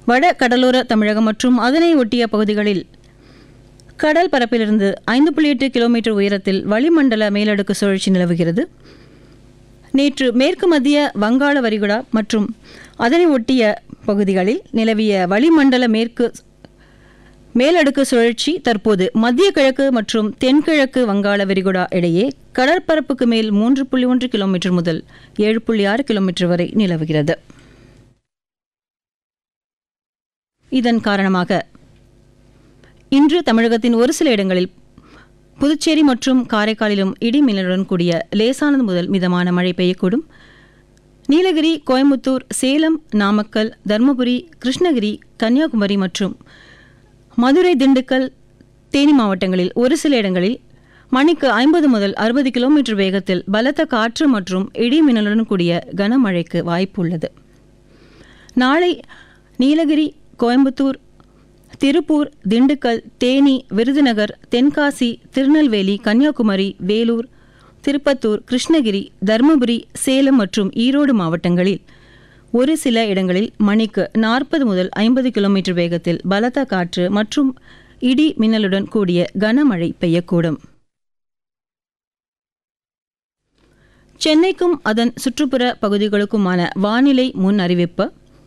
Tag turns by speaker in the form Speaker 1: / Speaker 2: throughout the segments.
Speaker 1: வட கடலோர தமிழகம் மற்றும் அதனை ஒட்டிய பகுதிகளில் கடல் பரப்பிலிருந்து ஐந்து புள்ளி எட்டு கிலோமீட்டர் உயரத்தில் வளிமண்டல மேலடுக்கு சுழற்சி நிலவுகிறது நேற்று மேற்கு மத்திய வங்காள விரிகுடா மற்றும் அதனை ஒட்டிய பகுதிகளில் நிலவிய வளிமண்டல மேற்கு மேலடுக்கு சுழற்சி தற்போது மத்திய கிழக்கு மற்றும் தென்கிழக்கு வங்காள விரிகுடா இடையே கடற்பரப்புக்கு மேல் மூன்று புள்ளி ஒன்று கிலோமீட்டர் முதல் ஏழு புள்ளி ஆறு கிலோமீட்டர் வரை நிலவுகிறது இதன் காரணமாக இன்று தமிழகத்தின் ஒரு சில இடங்களில் புதுச்சேரி மற்றும் காரைக்காலிலும் இடி மின்னலுடன் கூடிய லேசானது முதல் மிதமான மழை பெய்யக்கூடும் நீலகிரி கோயம்புத்தூர் சேலம் நாமக்கல் தருமபுரி கிருஷ்ணகிரி கன்னியாகுமரி மற்றும் மதுரை திண்டுக்கல் தேனி மாவட்டங்களில் ஒரு சில இடங்களில் மணிக்கு ஐம்பது முதல் அறுபது கிலோமீட்டர் வேகத்தில் பலத்த காற்று மற்றும் இடி மின்னலுடன் கூடிய கனமழைக்கு வாய்ப்பு உள்ளது நாளை நீலகிரி கோயம்புத்தூர் திருப்பூர் திண்டுக்கல் தேனி விருதுநகர் தென்காசி திருநெல்வேலி கன்னியாகுமரி வேலூர் திருப்பத்தூர் கிருஷ்ணகிரி தருமபுரி சேலம் மற்றும் ஈரோடு மாவட்டங்களில் ஒரு சில இடங்களில் மணிக்கு நாற்பது முதல் ஐம்பது கிலோமீட்டர் வேகத்தில் பலத்த காற்று மற்றும் இடி மின்னலுடன் கூடிய கனமழை பெய்யக்கூடும் சென்னைக்கும் அதன் சுற்றுப்புற பகுதிகளுக்குமான வானிலை முன் அறிவிப்பு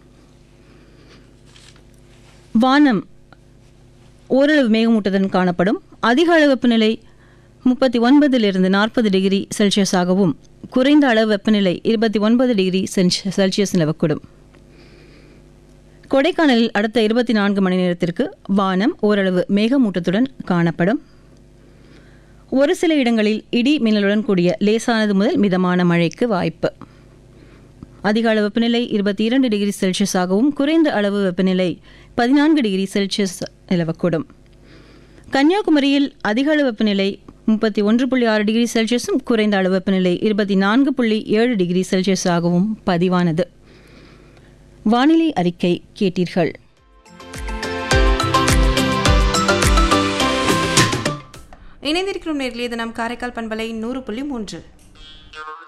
Speaker 1: வானம் ஓரளவு மேகமூட்டத்துடன் காணப்படும் அதிக அளவு வெப்பநிலை முப்பத்தி ஒன்பதிலிருந்து நாற்பது டிகிரி செல்சியஸாகவும் குறைந்த அளவு வெப்பநிலை இருபத்தி ஒன்பது டிகிரி செல்சி- செல்சியஸ் நிலவக்கூடும் கொடைக்கானலில் அடுத்த இருபத்தி நான்கு மணி நேரத்திற்கு வானம் ஓரளவு மேகமூட்டத்துடன் காணப்படும் ஒரு சில இடங்களில் இடி மின்னலுடன் கூடிய லேசானது முதல் மிதமான மழைக்கு வாய்ப்பு அதிக அளவு வெப்பநிலை இருபத்தி இரண்டு டிகிரி செல்சியஸாகவும் குறைந்த அளவு வெப்பநிலை பதினான்கு டிகிரி செல்சியஸ் நிலவக்கூடும் கன்னியாகுமரியில் அதிக அளவு வெப்பநிலை முப்பத்தி ஒன்று புள்ளி ஆறு டிகிரி செல்சியஸும் குறைந்த அளவு வெப்பநிலை இருபத்தி நான்கு புள்ளி ஏழு டிகிரி செல்சியஸாகவும் பதிவானது வானிலை அறிக்கை கேட்டீர்கள்
Speaker 2: இணைந்திருக்கிறோம் நேரில் இது நம் காரைக்கால் பண்பலை நூறு புள்ளி மூன்று